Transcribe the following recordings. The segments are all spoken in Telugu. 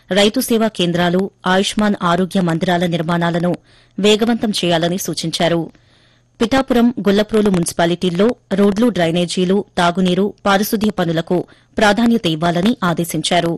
రైతు సేవా కేంద్రాలు ఆయుష్మాన్ ఆరోగ్య మందిరాల నిర్మాణాలను వేగవంతం చేయాలని సూచించారు పిఠాపురం గొల్లప్రోలు మున్సిపాలిటీల్లో రోడ్లు డ్రైనేజీలు తాగునీరు పారిశుద్ధ్య పనులకు ప్రాధాన్యత ఇవ్వాలని ఆదేశించారు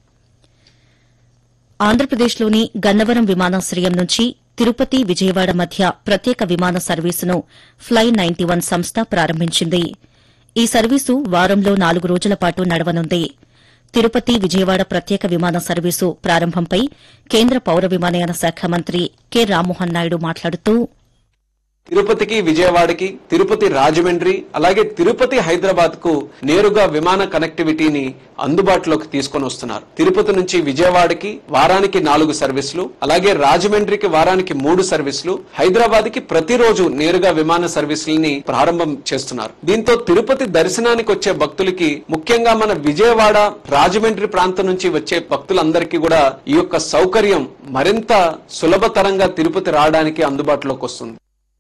ఆంధ్రప్రదేశ్లోని గన్నవరం విమానాశ్రయం నుంచి తిరుపతి విజయవాడ మధ్య ప్రత్యేక విమాన సర్వీసును ఫ్లై నైన్టీ వన్ సంస్థ ప్రారంభించింది ఈ సర్వీసు వారంలో నాలుగు రోజుల పాటు నడవనుంది తిరుపతి విజయవాడ ప్రత్యేక విమాన సర్వీసు ప్రారంభంపై కేంద్ర పౌర విమానయాన శాఖ మంత్రి కె రామ్మోహన్ నాయుడు మాట్లాడుతూ తిరుపతికి విజయవాడకి తిరుపతి రాజమండ్రి అలాగే తిరుపతి హైదరాబాద్ కు నేరుగా విమాన కనెక్టివిటీని అందుబాటులోకి తీసుకొని వస్తున్నారు తిరుపతి నుంచి విజయవాడకి వారానికి నాలుగు సర్వీసులు అలాగే రాజమండ్రికి వారానికి మూడు సర్వీసులు హైదరాబాద్ కి ప్రతిరోజు నేరుగా విమాన సర్వీసులని ప్రారంభం చేస్తున్నారు దీంతో తిరుపతి దర్శనానికి వచ్చే భక్తులకి ముఖ్యంగా మన విజయవాడ రాజమండ్రి ప్రాంతం నుంచి వచ్చే భక్తులందరికీ కూడా ఈ యొక్క సౌకర్యం మరింత సులభతరంగా తిరుపతి రావడానికి అందుబాటులోకి వస్తుంది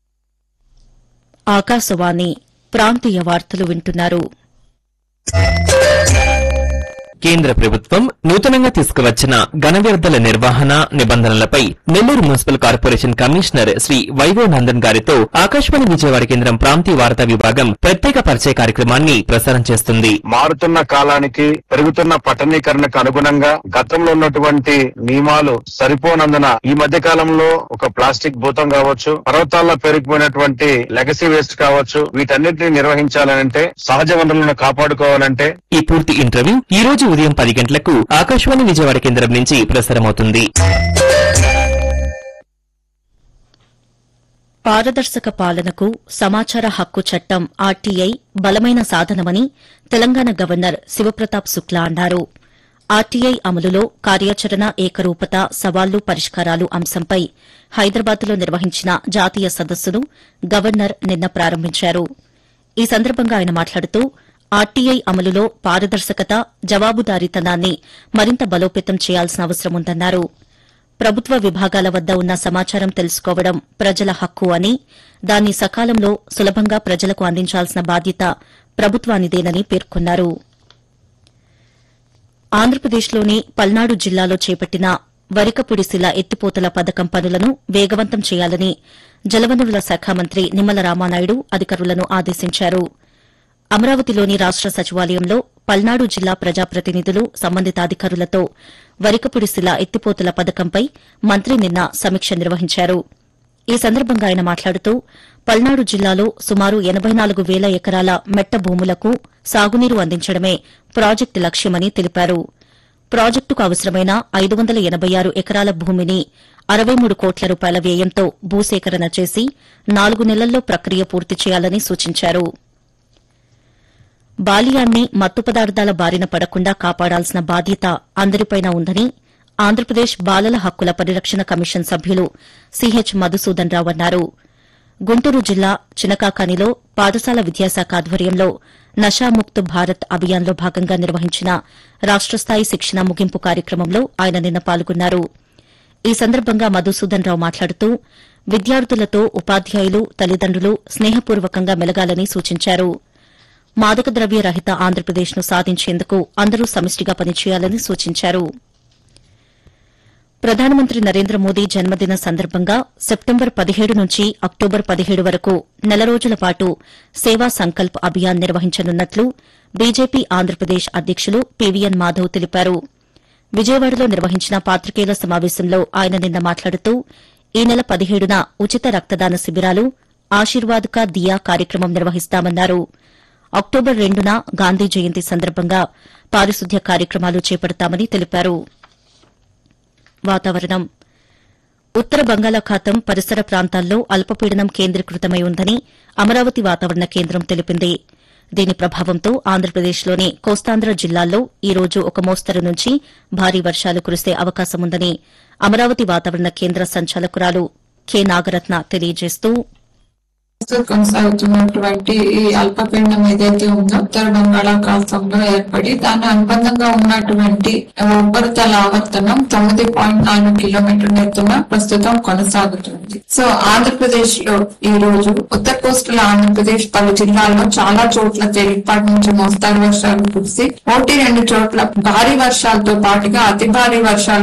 ఆకాశవాణి ప్రాంతీయ వార్తలు వింటున్నారు కేంద్ర ప్రభుత్వం నూతనంగా తీసుకువచ్చిన ఘన వ్యర్థాల నిర్వహణ నిబంధనలపై Nellore municipal corporation commissioner Shri వైవో నందన్ గారితో ఆకాశవాణి విజయవాడ కేంద్రం ప్రాంతీయ వార్తా విభాగం ప్రత్యేక పరిచయ కార్యక్రమాన్ని ప్రసారం చేస్తుంది మారుతున్న కాలానికి పెరుగుతున్న పట్టణీకరణకు అనుగుణంగా గతంలో ఉన్నటువంటి నియమాలు సరిపోనందున ఈ మధ్య కాలంలో ఒక ప్లాస్టిక్ భూతం కావచ్చు పర్వతాల్లో పెరిగిపోయినటువంటి లెగసీ వేస్ట్ కావచ్చు వీటన్నిటిని నిర్వహించాలంటే సహజ వనరులను కాపాడుకోవాలంటే ఈ పూర్తి ఇంటర్వ్యూ ఈ రోజు ఉదయం పది గంటలకు ఆకాశవాణి విజయవాడ కేంద్రం నుంచి ప్రసారమవుతుంది పారదర్శక పాలనకు సమాచార హక్కు చట్టం ఆర్టీఐ బలమైన సాధనమని తెలంగాణ గవర్నర్ శివప్రతాప్ శుక్లా అన్నారు ఆర్టీఐ అమలులో కార్యాచరణ ఏకరూపత సవాళ్లు పరిష్కారాలు అంశంపై హైదరాబాద్లో నిర్వహించిన జాతీయ సదస్సును గవర్నర్ నిన్న ప్రారంభించారు ఈ సందర్భంగా ఆయన మాట్లాడుతూ ఆర్టీఐ అమలులో పారదర్శకత జవాబుదారీతనాన్ని మరింత బలోపేతం చేయాల్సిన అవసరముందన్నారు ప్రభుత్వ విభాగాల వద్ద ఉన్న సమాచారం తెలుసుకోవడం ప్రజల హక్కు అని దాన్ని సకాలంలో సులభంగా ప్రజలకు అందించాల్సిన బాధ్యత ప్రభుత్వానిదేనని పేర్కొన్నారు ఆంధ్రప్రదేశ్లోని పల్నాడు జిల్లాలో చేపట్టిన వరికపుడిశిల ఎత్తిపోతల పథకం పనులను వేగవంతం చేయాలని జలవనరుల శాఖ మంత్రి నిమ్మల రామానాయుడు అధికారులను ఆదేశించారు అమరావతిలోని రాష్ట సచివాలయంలో పల్నాడు జిల్లా ప్రజాప్రతినిధులు సంబంధిత అధికారులతో వరికపుడిశిల ఎత్తిపోతల పథకంపై మంత్రి నిన్న సమీక్ష నిర్వహించారు ఈ సందర్భంగా ఆయన మాట్లాడుతూ పల్నాడు జిల్లాలో సుమారు ఎనబై నాలుగు వేల ఎకరాల మెట్ట భూములకు సాగునీరు అందించడమే ప్రాజెక్టు లక్ష్యమని తెలిపారు ప్రాజెక్టుకు అవసరమైన ఐదు వందల ఎనబై ఆరు ఎకరాల భూమిని అరవై మూడు కోట్ల రూపాయల వ్యయంతో భూసేకరణ చేసి నాలుగు నెలల్లో ప్రక్రియ పూర్తి చేయాలని సూచించారు బాలియాన్ని మత్తు పదార్థాల బారిన పడకుండా కాపాడాల్సిన బాధ్యత అందరిపైన ఉందని ఆంధ్రప్రదేశ్ బాలల హక్కుల పరిరక్షణ కమిషన్ సభ్యులు సిహెచ్ మధుసూదన్ రావు అన్నారు గుంటూరు జిల్లా చినకాకానిలో పాఠశాల విద్యాశాఖ ఆధ్వర్యంలో నషాముక్త్ భారత్ అభియాన్లో భాగంగా నిర్వహించిన రాష్ట స్థాయి శిక్షణ ముగింపు కార్యక్రమంలో ఆయన నిన్న పాల్గొన్నారు ఈ సందర్భంగా మధుసూదన్ రావు మాట్లాడుతూ విద్యార్థులతో ఉపాధ్యాయులు తల్లిదండ్రులు స్నేహపూర్వకంగా మెలగాలని సూచించారు మాదక ద్రవ్య రహిత ఆంధ్రప్రదేశ్ను సాధించేందుకు అందరూ సమిష్టిగా పనిచేయాలని సూచించారు ప్రధానమంత్రి నరేంద్ర మోదీ జన్మదిన సందర్భంగా సెప్టెంబర్ పదిహేడు నుంచి అక్టోబర్ పదిహేడు వరకు నెల రోజుల పాటు సేవా సంకల్ప్ అభియాన్ నిర్వహించనున్నట్లు బీజేపీ ఆంధ్రప్రదేశ్ అధ్యకులు పీవీఎన్ మాధవ్ తెలిపారు విజయవాడలో నిర్వహించిన పాత్రికేయుల సమావేశంలో ఆయన నిన్న మాట్లాడుతూ ఈ నెల పదిహేడున ఉచిత రక్తదాన శిబిరాలు ఆశీర్వాద్ కా దియా కార్యక్రమం నిర్వహిస్తామన్నారు అక్టోబర్ రెండున గాంధీ జయంతి సందర్భంగా పారిశుద్ధ్య కార్యక్రమాలు చేపడతామని తెలిపారు వాతావరణం ఉత్తర బంగాళాఖాతం పరిసర ప్రాంతాల్లో అల్పపీడనం కేంద్రీకృతమై ఉందని అమరావతి వాతావరణ కేంద్రం తెలిపింది దీని ప్రభావంతో ఆంధ్రప్రదేశ్లోని కోస్తాంధ్ర జిల్లాల్లో ఈ రోజు ఒక మోస్తరు నుంచి భారీ వర్షాలు కురిసే అవకాశముందని అమరావతి వాతావరణ కేంద్ర సంచాలకురాలు కె నాగరత్న తెలియజేస్తూ ప్రస్తుతం కొనసాగుతున్నటువంటి ఈ అల్పపీడనం ఏదైతే ఉందో ఉత్తర బంగాళాఖాతంలో ఏర్పడి దాని అనుబంధంగా ఉన్నటువంటి ఉపరితల ఆవర్తనం తొమ్మిది పాయింట్ నాలుగు కిలోమీటర్ల ఎత్తున ప్రస్తుతం కొనసాగుతుంది సో ఆంధ్రప్రదేశ్ లో ఈ రోజు ఉత్తర కోస్టల్ ఆంధ్రప్రదేశ్ పలు జిల్లాల్లో చాలా చోట్ల తేలికపాటి నుంచి మోస్తారు వర్షాలు కురిసి ఒకటి రెండు చోట్ల భారీ వర్షాలతో పాటుగా అతి భారీ వర్షాలు